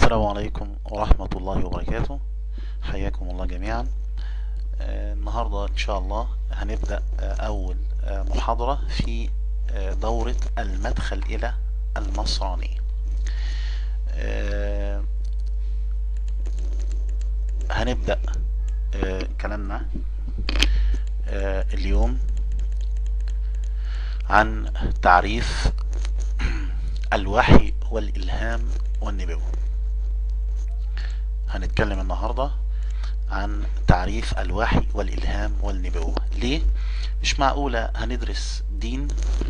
السلام عليكم ورحمة الله وبركاته حياكم الله جميعا آه، النهاردة إن شاء الله هنبدأ آه، أول آه، محاضرة في آه، دورة المدخل إلى النصرانية آه، هنبدأ آه، كلامنا آه، اليوم عن تعريف الوحي والإلهام والنبوة هنتكلم النهاردة عن تعريف الوحي والإلهام والنبوة ليه؟ مش معقولة هندرس دين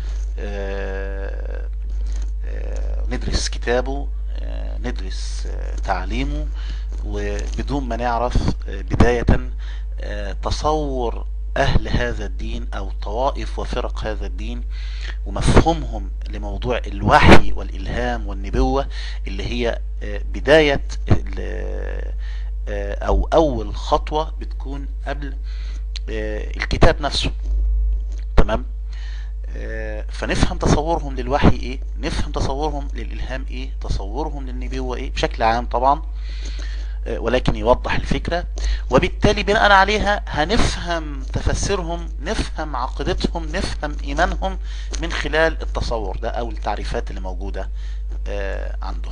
آه، آه، ندرس كتابه آه، ندرس آه، تعليمه وبدون ما نعرف آه، بداية آه، تصور أهل هذا الدين أو طوائف وفرق هذا الدين ومفهومهم لموضوع الوحي والإلهام والنبوة اللي هي آه، بداية ال- آه، أو أول خطوة بتكون قبل آه، الكتاب نفسه تمام آه، فنفهم تصورهم للوحي ايه نفهم تصورهم للإلهام ايه تصورهم للنبوة ايه بشكل عام طبعا آه، ولكن يوضح الفكرة وبالتالي بناء عليها هنفهم تفسيرهم نفهم عقيدتهم نفهم إيمانهم من خلال التصور ده أو التعريفات اللي موجودة آه، عندهم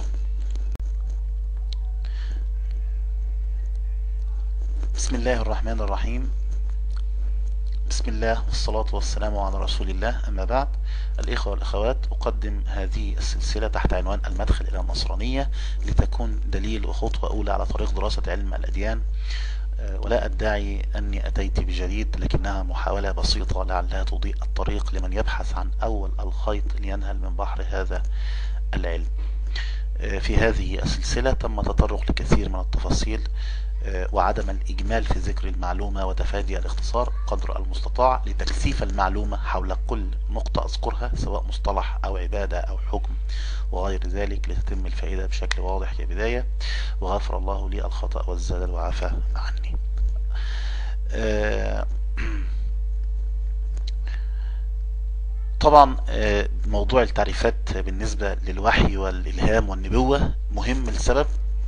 بسم الله الرحمن الرحيم بسم الله والصلاة والسلام على رسول الله أما بعد الإخوة والأخوات أقدم هذه السلسلة تحت عنوان المدخل إلى النصرانية لتكون دليل وخطوة أولى على طريق دراسة علم الأديان آه، ولا أدعي أني أتيت بجديد لكنها محاولة بسيطة لعلها تضيء الطريق لمن يبحث عن أول الخيط لينهل من بحر هذا العلم آه، في هذه السلسلة تم تطرق لكثير من التفاصيل آه، وعدم الإجمال في ذكر المعلومة وتفادي الاختصار قدر المستطاع لتكثيف المعلومة حول كل نقطة أذكرها سواء مصطلح أو عبادة أو حكم وغير ذلك لتتم الفائدة بشكل واضح كبداية وغفر الله لي الخطأ والزلل وعفى عني آه، طبعا آه، موضوع التعريفات بالنسبة للوحي والإلهام والنبوة مهم لسبب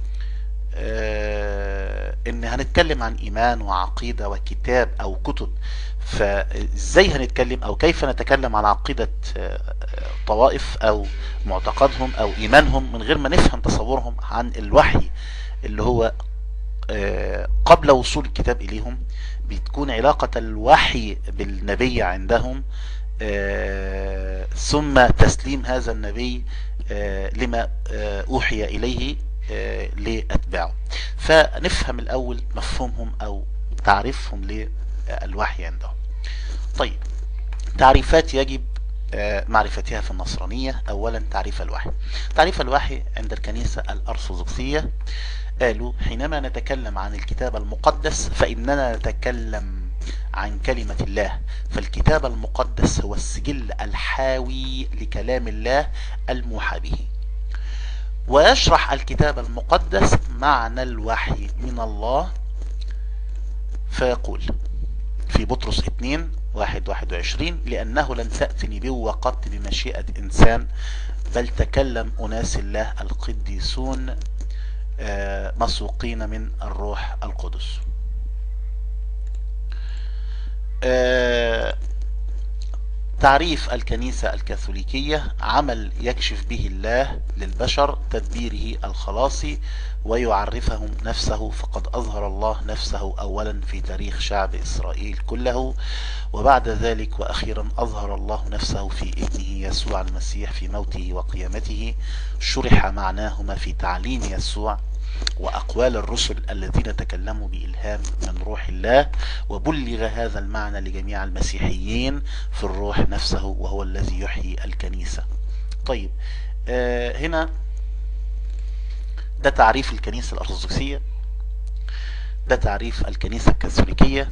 آه، ان هنتكلم عن ايمان وعقيدة وكتاب او كتب فازاي هنتكلم او كيف نتكلم عن عقيدة آه، آه، طوائف او معتقدهم او ايمانهم من غير ما نفهم تصورهم عن الوحي اللي هو آه، قبل وصول الكتاب اليهم بتكون علاقة الوحي بالنبي عندهم آه، ثم تسليم هذا النبي آه، لما آه، أوحي إليه آه، لأتباعه فنفهم الأول مفهومهم أو تعريفهم للوحي عندهم طيب تعريفات يجب آه، معرفتها في النصرانية أولا تعريف الوحي تعريف الوحي عند الكنيسة الأرثوذكسية قالوا حينما نتكلم عن الكتاب المقدس فإننا نتكلم عن كلمة الله فالكتاب المقدس هو السجل الحاوي لكلام الله الموحى به ويشرح الكتاب المقدس معنى الوحي من الله فيقول في بطرس 2 واحد واحد وعشرين لأنه لن تأتي نبوة قط بمشيئة إنسان بل تكلم أناس الله القديسون آه، مسوقين من الروح القدس آه، تعريف الكنيسة الكاثوليكية عمل يكشف به الله للبشر تدبيره الخلاصي ويعرفهم نفسه فقد أظهر الله نفسه أولا في تاريخ شعب إسرائيل كله وبعد ذلك وأخيرا أظهر الله نفسه في ابنه يسوع المسيح في موته وقيامته شرح معناهما في تعليم يسوع وأقوال الرسل الذين تكلموا بإلهام من روح الله وبلغ هذا المعنى لجميع المسيحيين في الروح نفسه وهو الذي يحيي الكنيسة طيب آه هنا ده تعريف الكنيسة الأرثوذكسية ده تعريف الكنيسة الكاثوليكية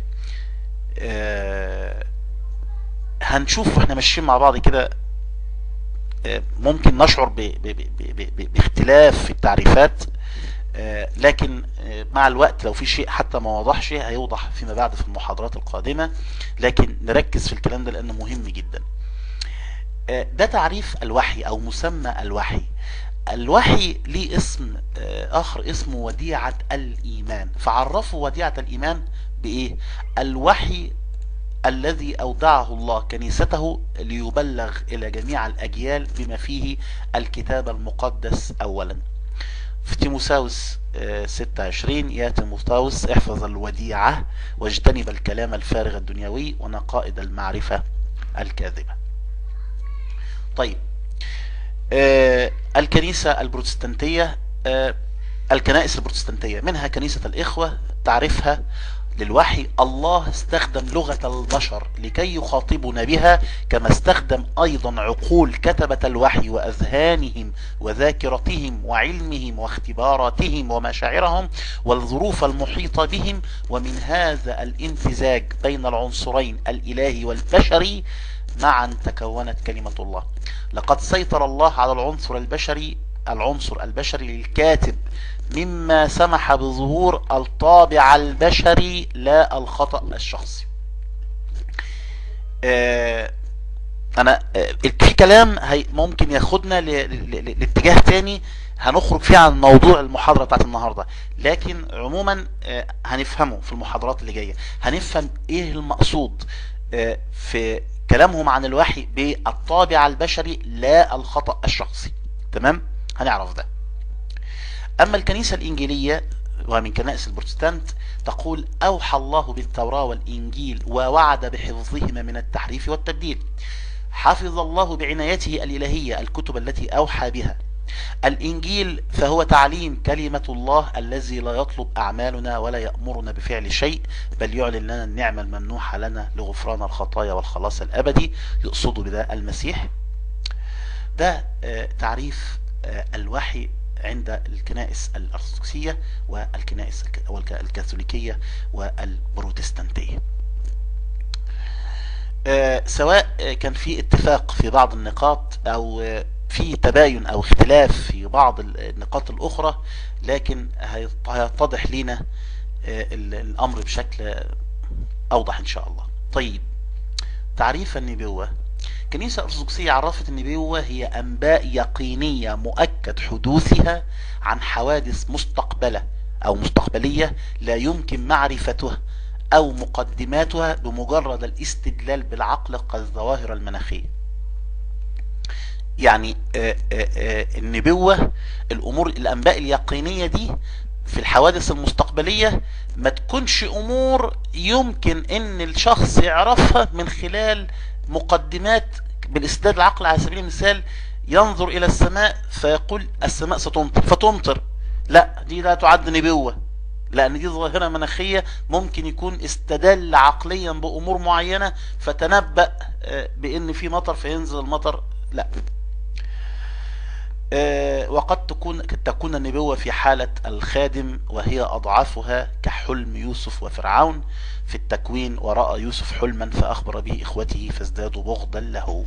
آه هنشوف واحنا ماشيين مع بعض كده آه ممكن نشعر ب ب ب ب ب باختلاف في التعريفات آه لكن آه مع الوقت لو في شيء حتى ما وضحش هيوضح فيما بعد في المحاضرات القادمة لكن نركز في الكلام ده لأنه مهم جدا آه ده تعريف الوحي أو مسمى الوحي الوحي ليه اسم اخر اسمه وديعة الايمان فعرفوا وديعة الايمان بايه الوحي الذي أودعه الله كنيسته ليبلغ إلى جميع الأجيال بما فيه الكتاب المقدس أولا في تيموساوس 26 يا تيموساوس احفظ الوديعة واجتنب الكلام الفارغ الدنيوي ونقائد المعرفة الكاذبة طيب الكنيسة البروتستانتية الكنائس البروتستانتية منها كنيسة الإخوة تعرفها للوحي الله استخدم لغة البشر لكي يخاطبنا بها كما استخدم ايضا عقول كتبة الوحي واذهانهم وذاكرتهم وعلمهم واختباراتهم ومشاعرهم والظروف المحيطة بهم ومن هذا الامتزاج بين العنصرين الالهي والبشري معا تكونت كلمة الله لقد سيطر الله على العنصر البشري العنصر البشري للكاتب مما سمح بظهور الطابع البشري لا الخطأ الشخصي آه انا آه في كلام هي ممكن ياخدنا لاتجاه تاني هنخرج فيه عن موضوع المحاضرة بتاعت النهاردة لكن عموما آه هنفهمه في المحاضرات اللي جاية هنفهم ايه المقصود في كلامهم عن الوحي بالطابع البشري لا الخطأ الشخصي تمام هنعرف ده أما الكنيسة الإنجيلية ومن كنائس البروتستانت تقول أوحى الله بالتوراة والإنجيل ووعد بحفظهما من التحريف والتبديل حفظ الله بعنايته الإلهية الكتب التي أوحى بها الإنجيل فهو تعليم كلمة الله الذي لا يطلب أعمالنا ولا يأمرنا بفعل شيء بل يعلن لنا النعمة الممنوحة لنا لغفران الخطايا والخلاص الأبدي يقصد بذا المسيح ده تعريف الوحي عند الكنائس الأرثوذكسية والكنائس الكاثوليكية والبروتستانتية سواء كان في اتفاق في بعض النقاط أو في تباين أو اختلاف في بعض النقاط الأخرى لكن هيتضح لنا الأمر بشكل أوضح إن شاء الله طيب تعريف النبوة الكنيسة الأرثوذكسية عرفت النبوة هي أنباء يقينية مؤكد حدوثها عن حوادث مستقبلة أو مستقبلية لا يمكن معرفتها أو مقدماتها بمجرد الاستدلال بالعقل كالظواهر المناخية يعني آآ آآ النبوة الأمور الأنباء اليقينية دي في الحوادث المستقبلية ما تكونش أمور يمكن أن الشخص يعرفها من خلال مقدمات بالاستدلال العقل على سبيل المثال ينظر الى السماء فيقول السماء ستمطر فتمطر لا دي لا تعد نبوة لان دي ظاهرة مناخية ممكن يكون استدل عقليا بامور معينة فتنبأ بان في مطر فينزل المطر لا وقد تكون تكون النبوة في حالة الخادم وهي أضعافها كحلم يوسف وفرعون في التكوين ورأى يوسف حلما فأخبر به إخوته فازدادوا بغضا له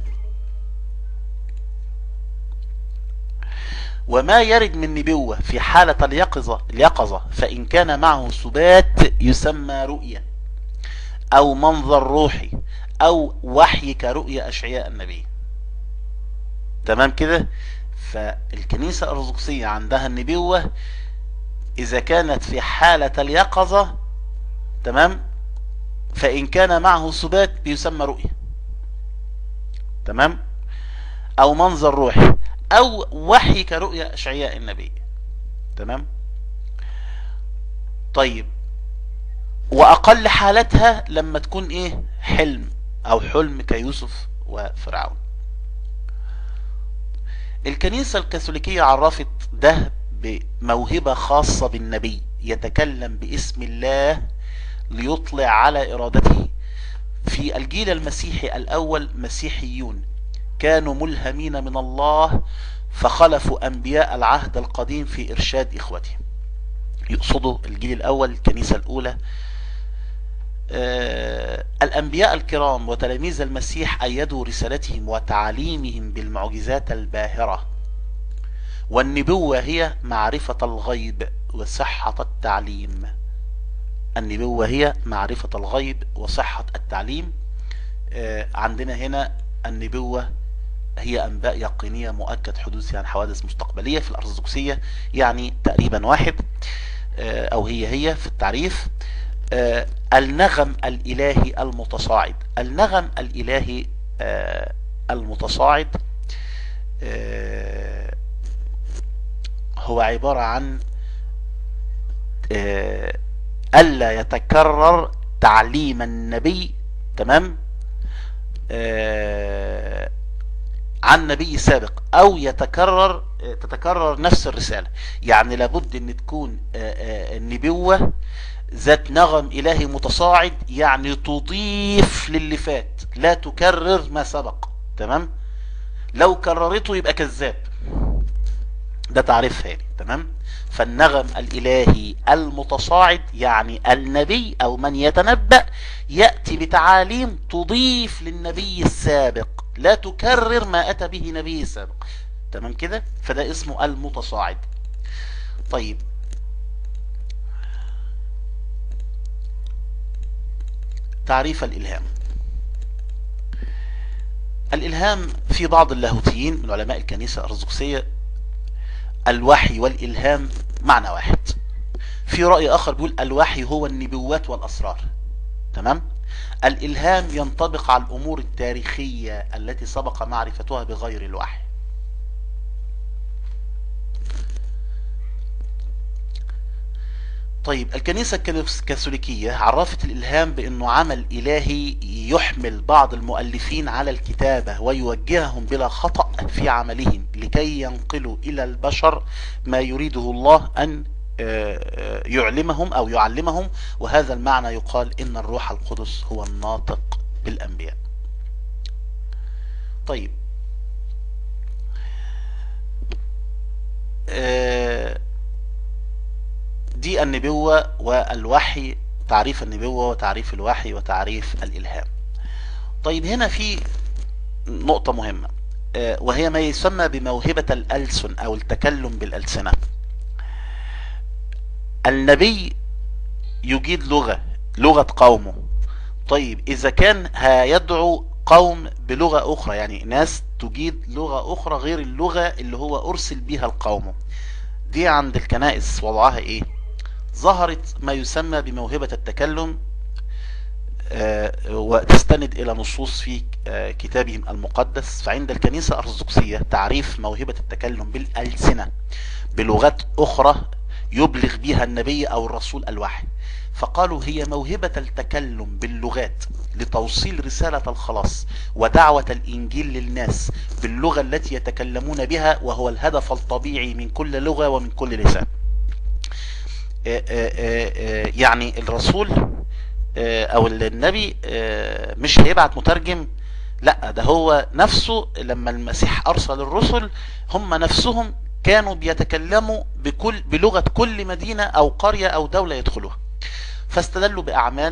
وما يرد من نبوة في حالة اليقظة, اليقظة فإن كان معه سبات يسمى رؤية أو منظر روحي أو وحي كرؤية أشعياء النبي تمام كده فالكنيسة الأرثوذكسية عندها النبوة إذا كانت في حالة اليقظة تمام فإن كان معه سبات بيسمى رؤية تمام أو منظر روحي أو وحي كرؤية أشعياء النبي تمام طيب وأقل حالتها لما تكون إيه حلم أو حلم كيوسف وفرعون الكنيسة الكاثوليكية عرفت ده بموهبة خاصة بالنبي يتكلم باسم الله ليطلع على إرادته في الجيل المسيحي الأول مسيحيون كانوا ملهمين من الله فخلفوا أنبياء العهد القديم في إرشاد إخوتهم يقصدوا الجيل الأول الكنيسة الأولى آه الأنبياء الكرام وتلاميذ المسيح أيدوا رسالتهم وتعليمهم بالمعجزات الباهرة والنبوة هي معرفة الغيب وصحة التعليم النبوة هي معرفة الغيب وصحة التعليم آه عندنا هنا النبوة هي أنباء يقينية مؤكد حدوثها عن حوادث مستقبلية في الأرثوذكسية يعني تقريبا واحد أو هي هي في التعريف النغم الإلهي المتصاعد النغم الإلهي المتصاعد هو عبارة عن ألا يتكرر تعليم النبي تمام عن نبي سابق او يتكرر تتكرر نفس الرسالة يعني لابد ان تكون النبوة ذات نغم الهي متصاعد يعني تضيف للي فات لا تكرر ما سبق تمام لو كررته يبقى كذاب ده تعريفها يعني تمام فالنغم الالهي المتصاعد يعني النبي او من يتنبأ يأتي بتعاليم تضيف للنبي السابق لا تكرر ما اتى به نبي سابق تمام كده فده اسمه المتصاعد طيب تعريف الالهام الالهام في بعض اللاهوتيين من علماء الكنيسة الارثوذكسية الوحي والالهام معنى واحد في رأي اخر بيقول الوحي هو النبوات والاسرار تمام الالهام ينطبق على الامور التاريخية التي سبق معرفتها بغير الوحي طيب الكنيسة الكاثوليكية عرفت الإلهام بأنه عمل إلهي يحمل بعض المؤلفين على الكتابة ويوجههم بلا خطأ في عملهم لكي ينقلوا إلى البشر ما يريده الله أن يعلمهم أو يعلمهم وهذا المعنى يقال إن الروح القدس هو الناطق بالأنبياء طيب دي النبوة والوحي تعريف النبوة وتعريف الوحي وتعريف الإلهام طيب هنا في نقطة مهمة وهي ما يسمى بموهبة الألسن أو التكلم بالألسنة النبي يجيد لغة لغة قومه طيب إذا كان هيدعو قوم بلغة أخرى يعني ناس تجيد لغة أخرى غير اللغة اللي هو أرسل بها القوم دي عند الكنائس وضعها إيه ظهرت ما يسمى بموهبة التكلم وتستند إلى نصوص في كتابهم المقدس فعند الكنيسة الأرثوذكسية تعريف موهبة التكلم بالألسنة بلغات أخرى يبلغ بها النبي أو الرسول الوحي فقالوا هي موهبة التكلم باللغات لتوصيل رسالة الخلاص ودعوة الإنجيل للناس باللغة التي يتكلمون بها وهو الهدف الطبيعي من كل لغة ومن كل لسان يعني الرسول او النبي مش هيبعت مترجم لا ده هو نفسه لما المسيح ارسل الرسل هم نفسهم كانوا بيتكلموا بكل بلغة كل مدينة او قرية او دولة يدخلوها فاستدلوا باعمال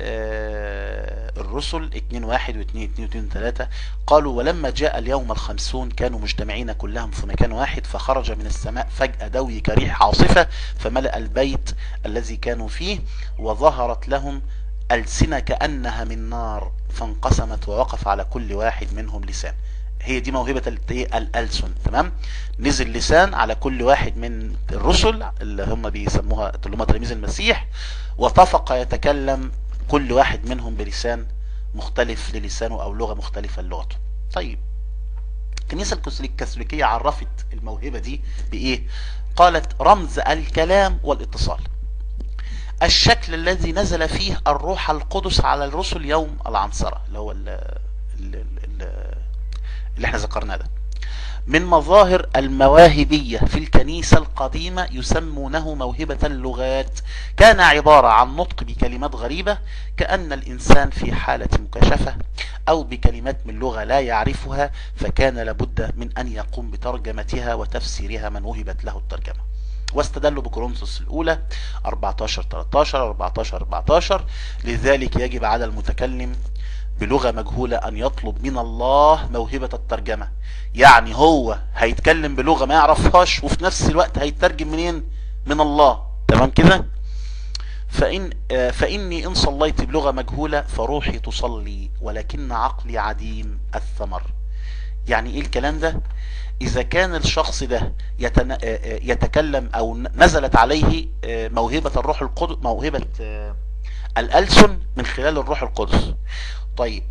الرسل 2 1 و 2 2 2 3 قالوا ولما جاء اليوم الخمسون كانوا مجتمعين كلهم في مكان واحد فخرج من السماء فجأة دوي كريح عاصفة فملأ البيت الذي كانوا فيه وظهرت لهم ألسنة كأنها من نار فانقسمت ووقف على كل واحد منهم لسان هي دي موهبة الألسن تمام نزل لسان على كل واحد من الرسل اللي هم بيسموها اللي هم تلاميذ المسيح وطفق يتكلم كل واحد منهم بلسان مختلف للسانه او لغة مختلفة للغته طيب الكنيسة الكاثوليكية عرفت الموهبة دي بايه قالت رمز الكلام والاتصال الشكل الذي نزل فيه الروح القدس على الرسل يوم العنصرة اللي هو ال ال ال اللي احنا ذكرناه ده من مظاهر المواهبية في الكنيسة القديمة يسمونه موهبة اللغات كان عبارة عن نطق بكلمات غريبة كأن الإنسان في حالة مكاشفة أو بكلمات من لغة لا يعرفها فكان لابد من أن يقوم بترجمتها وتفسيرها من وهبت له الترجمة واستدلوا بكورنثوس الأولى 14 13 14 14 لذلك يجب على المتكلم بلغة مجهولة أن يطلب من الله موهبة الترجمة يعني هو هيتكلم بلغة ما يعرفهاش وفي نفس الوقت هيترجم منين من الله تمام كده فإن فإني إن صليت بلغة مجهولة فروحي تصلي ولكن عقلي عديم الثمر يعني ايه الكلام ده اذا كان الشخص ده يتن... يتكلم او نزلت عليه موهبة الروح القدس موهبة الألسن من خلال الروح القدس طيب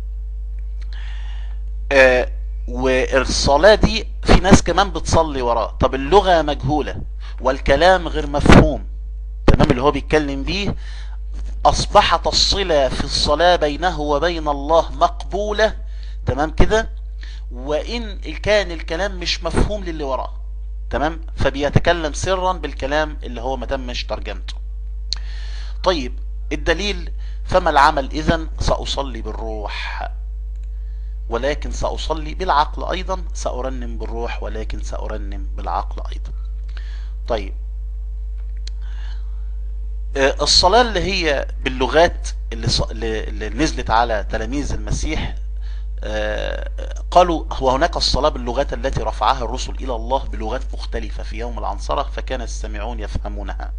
آه والصلاة دي في ناس كمان بتصلي وراه طب اللغة مجهولة والكلام غير مفهوم تمام اللي هو بيتكلم بيه اصبحت الصلة في الصلاة بينه وبين الله مقبولة تمام كده وان كان الكلام مش مفهوم للي وراه تمام فبيتكلم سرا بالكلام اللي هو ما تمش ترجمته طيب الدليل فما العمل اذا سأصلي بالروح ولكن سأصلي بالعقل ايضا سأرنم بالروح ولكن سأرنم بالعقل ايضا طيب الصلاة اللي هي باللغات اللي, اللي نزلت على تلاميذ المسيح قالوا وهناك الصلاة باللغات التي رفعها الرسل إلى الله بلغات مختلفة في يوم العنصرة فكان السامعون يفهمونها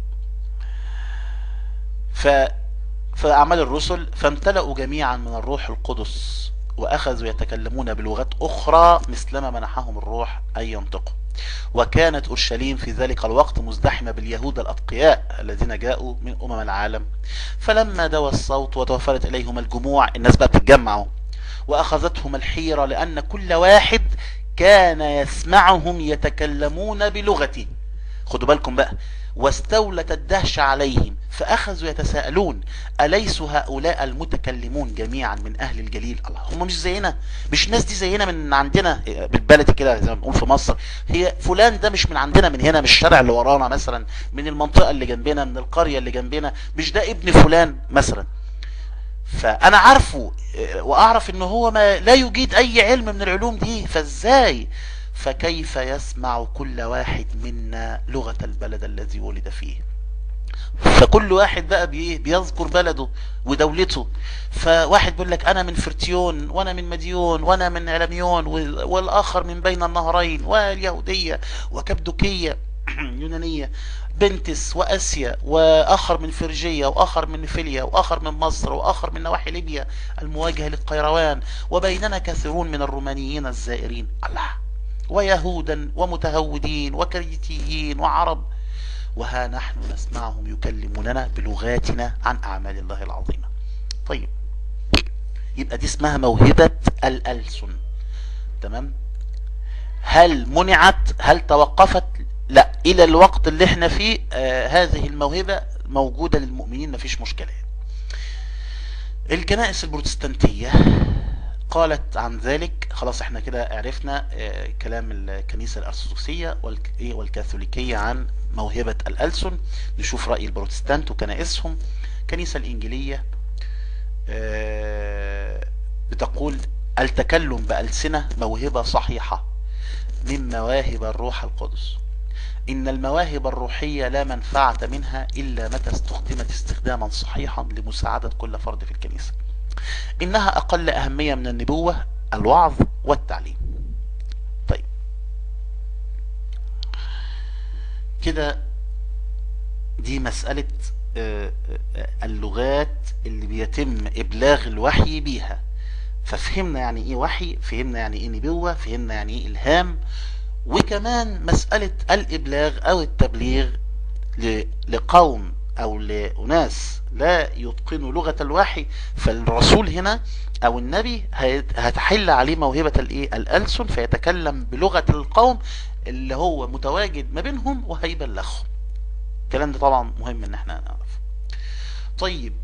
ف فأعمال الرسل فامتلأوا جميعا من الروح القدس وأخذوا يتكلمون بلغات أخرى مثلما منحهم الروح أن ينطقوا وكانت أورشليم في ذلك الوقت مزدحمة باليهود الأتقياء الذين جاءوا من أمم العالم فلما دوى الصوت وتوفرت إليهم الجموع الناس بقى بتتجمعوا وأخذتهم الحيرة لأن كل واحد كان يسمعهم يتكلمون بلغته خدوا بالكم بقى واستولت الدهشة عليهم فأخذوا يتساءلون أليس هؤلاء المتكلمون جميعا من أهل الجليل الله هم مش زينا مش ناس دي زينا من عندنا بالبلد كده زي ما بنقول في مصر هي فلان ده مش من عندنا من هنا مش الشارع اللي ورانا مثلا من المنطقة اللي جنبنا من القرية اللي جنبنا مش ده ابن فلان مثلا فأنا عارفه وأعرف إن هو ما لا يجيد أي علم من العلوم دي فإزاي فكيف يسمع كل واحد منا لغة البلد الذي ولد فيه فكل واحد بقى بي بيذكر بلده ودولته فواحد بيقول لك انا من فرتيون وانا من مديون وانا من علميون والاخر من بين النهرين واليهودية وكبدوكية يونانية بنتس واسيا واخر من فرجية واخر من فيليا واخر من مصر واخر من نواحي ليبيا المواجهة للقيروان وبيننا كثيرون من الرومانيين الزائرين الله ويهودا ومتهودين وكريتيين وعرب وها نحن نسمعهم يكلموننا بلغاتنا عن أعمال الله العظيمة طيب يبقى دي اسمها موهبة الألسن تمام هل منعت هل توقفت لا إلى الوقت اللي احنا فيه آه هذه الموهبة موجودة للمؤمنين مفيش مشكلة الكنائس البروتستانتية قالت عن ذلك خلاص احنا كده عرفنا اه كلام الكنيسة الارثوذكسية والكاثوليكية عن موهبة الألسن نشوف رأي البروتستانت وكنائسهم الكنيسة الإنجيلية اه بتقول التكلم بألسنة موهبة صحيحة من مواهب الروح القدس إن المواهب الروحية لا منفعة منها إلا متى استخدمت استخداما صحيحا لمساعدة كل فرد في الكنيسة إنها أقل أهمية من النبوة الوعظ والتعليم طيب كده دي مسألة اللغات اللي بيتم إبلاغ الوحي بيها ففهمنا يعني إيه وحي فهمنا يعني إيه نبوة فهمنا يعني إيه إلهام وكمان مسألة الإبلاغ أو التبليغ لقوم او لأناس لا يتقنوا لغة الوحي فالرسول هنا او النبي هتحل عليه موهبة الايه الألسن فيتكلم بلغة القوم اللي هو متواجد ما بينهم وهيبلغهم الكلام ده طبعا مهم ان احنا نعرف طيب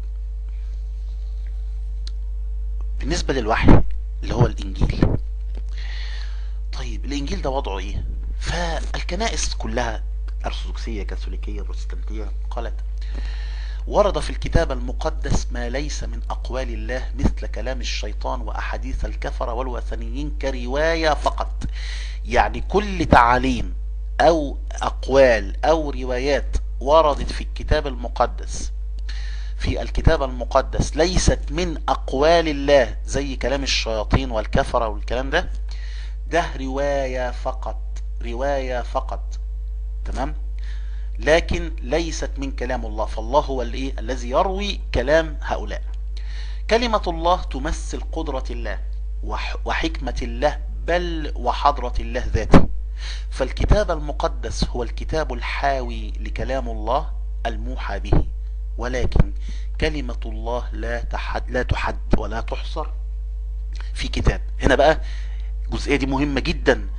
بالنسبة للوحي اللي هو الانجيل طيب الانجيل ده وضعه ايه فالكنائس كلها ارثوذكسيه كاثوليكيه بروتستانتيه قالت ورد في الكتاب المقدس ما ليس من اقوال الله مثل كلام الشيطان واحاديث الكفره والوثنيين كروايه فقط يعني كل تعاليم او اقوال او روايات وردت في الكتاب المقدس في الكتاب المقدس ليست من اقوال الله زي كلام الشياطين والكفره والكلام ده ده روايه فقط روايه فقط تمام لكن ليست من كلام الله فالله هو الايه الذي يروي كلام هؤلاء كلمة الله تمثل قدرة الله وحكمة الله بل وحضرة الله ذاته فالكتاب المقدس هو الكتاب الحاوي لكلام الله الموحى به ولكن كلمة الله لا تحد, لا تحد ولا تحصر في كتاب هنا بقى الجزئية دي مهمة جدا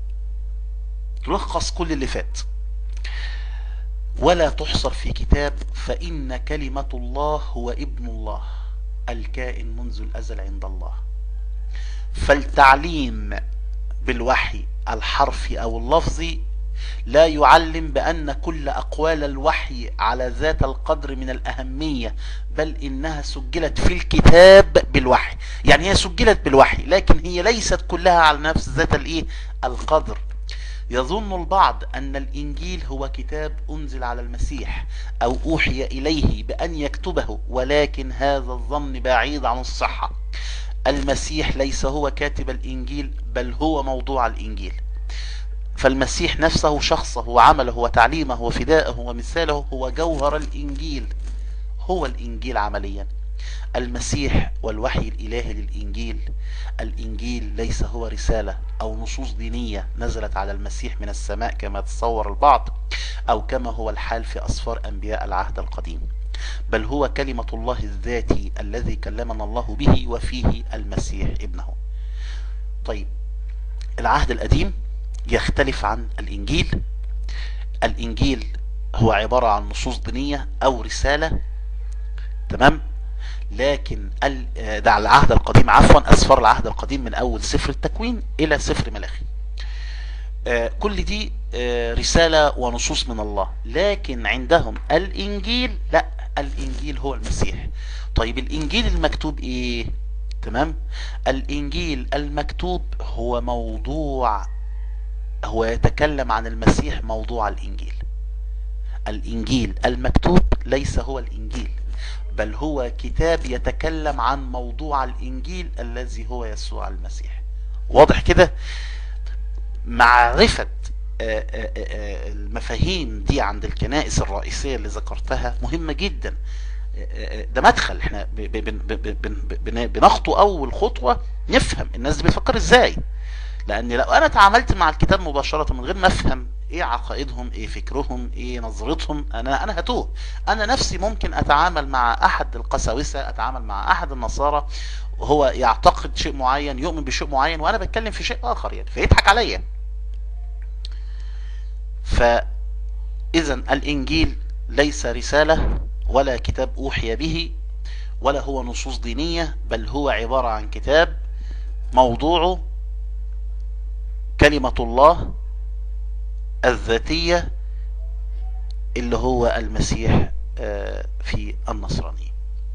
تلخص كل اللي فات ولا تحصر في كتاب فإن كلمة الله هو ابن الله الكائن منذ الأزل عند الله فالتعليم بالوحي الحرفي أو اللفظي لا يعلم بأن كل أقوال الوحي على ذات القدر من الأهمية بل إنها سجلت في الكتاب بالوحي يعني هي سجلت بالوحي لكن هي ليست كلها على نفس ذات الإيه القدر يظن البعض أن الإنجيل هو كتاب أنزل على المسيح أو أوحي إليه بأن يكتبه ولكن هذا الظن بعيد عن الصحة المسيح ليس هو كاتب الإنجيل بل هو موضوع الإنجيل فالمسيح نفسه شخصه وعمله وتعليمه وفداءه ومثاله هو جوهر الإنجيل هو الإنجيل عمليا المسيح والوحي الإلهي للإنجيل الإنجيل ليس هو رسالة أو نصوص دينية نزلت على المسيح من السماء كما تصور البعض أو كما هو الحال في أسفار أنبياء العهد القديم بل هو كلمة الله الذاتي الذي كلمنا الله به وفيه المسيح ابنه طيب العهد القديم يختلف عن الإنجيل الإنجيل هو عبارة عن نصوص دينية أو رسالة تمام لكن ده على العهد القديم عفوا أسفار العهد القديم من أول سفر التكوين إلى سفر ملاخي كل دي رسالة ونصوص من الله لكن عندهم الإنجيل لا الإنجيل هو المسيح طيب الإنجيل المكتوب إيه تمام الإنجيل المكتوب هو موضوع هو يتكلم عن المسيح موضوع الإنجيل الإنجيل المكتوب ليس هو الإنجيل بل هو كتاب يتكلم عن موضوع الإنجيل الذي هو يسوع المسيح واضح كده معرفة المفاهيم دي عند الكنائس الرئيسية اللي ذكرتها مهمة جدا ده مدخل احنا بنخطو اول خطوة نفهم الناس دي بتفكر ازاي لان لو انا تعاملت مع الكتاب مباشرة من غير ما افهم ايه عقائدهم ايه فكرهم ايه نظرتهم انا انا هتوه انا نفسي ممكن اتعامل مع احد القساوسة اتعامل مع احد النصارى وهو يعتقد شيء معين يؤمن بشيء معين وانا بتكلم في شيء اخر يعني فيضحك عليا فاذا الانجيل ليس رسالة ولا كتاب اوحي به ولا هو نصوص دينية بل هو عبارة عن كتاب موضوعه كلمة الله الذاتية اللي هو المسيح في النصرانية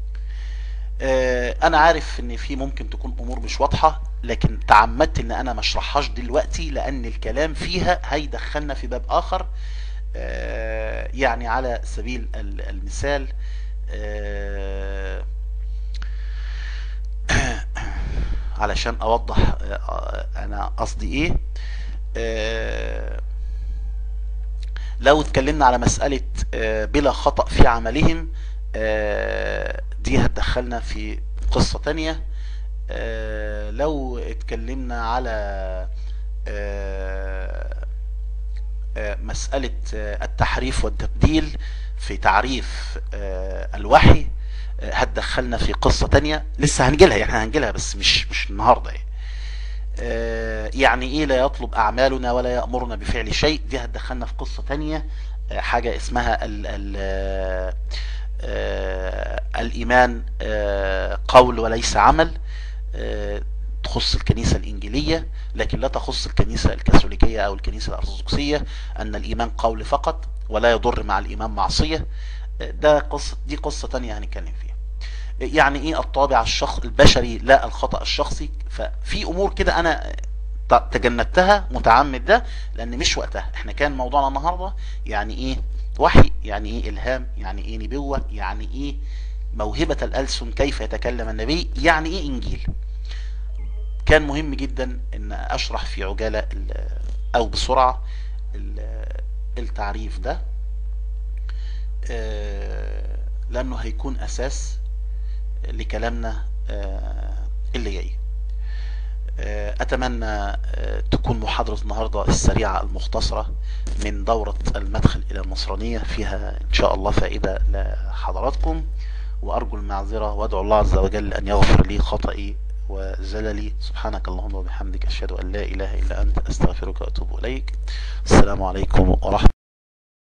انا عارف ان في ممكن تكون امور مش واضحة لكن تعمدت ان انا ما اشرحهاش دلوقتي لان الكلام فيها هيدخلنا في باب اخر يعني على سبيل المثال علشان اوضح انا قصدي ايه لو اتكلمنا على مسألة بلا خطأ في عملهم دي هتدخلنا في قصة تانية لو اتكلمنا على مسألة التحريف والتبديل في تعريف الوحي هتدخلنا في قصة تانية لسه هنجيلها يعني هنجيلها بس مش مش النهاردة يعني. يعني ايه لا يطلب اعمالنا ولا يأمرنا بفعل شيء دي هتدخلنا في قصة تانية حاجة اسمها ال ال الايمان قول وليس عمل تخص الكنيسة الإنجيلية لكن لا تخص الكنيسة الكاثوليكية أو الكنيسة الأرثوذكسية أن الإيمان قول فقط ولا يضر مع الإيمان معصية ده قصة دي قصة تانية هنتكلم فيها يعني إيه الطابع الشخص البشري لا الخطأ الشخصي ففي أمور كده أنا تجنبتها متعمد ده لأن مش وقتها احنا كان موضوعنا النهاردة يعني إيه وحي يعني إيه إلهام يعني إيه نبوة يعني إيه موهبة الألسن كيف يتكلم النبي يعني إيه إنجيل كان مهم جدا ان اشرح في عجالة او بسرعة التعريف ده لانه هيكون اساس لكلامنا اللي جاي اتمنى تكون محاضرة النهاردة السريعة المختصرة من دورة المدخل الى النصرانية فيها ان شاء الله فائدة لحضراتكم وارجو المعذرة وادعو الله عز وجل ان يغفر لي خطئي وزللي سبحانك اللهم وبحمدك اشهد ان لا اله الا انت استغفرك واتوب اليك السلام عليكم ورحمة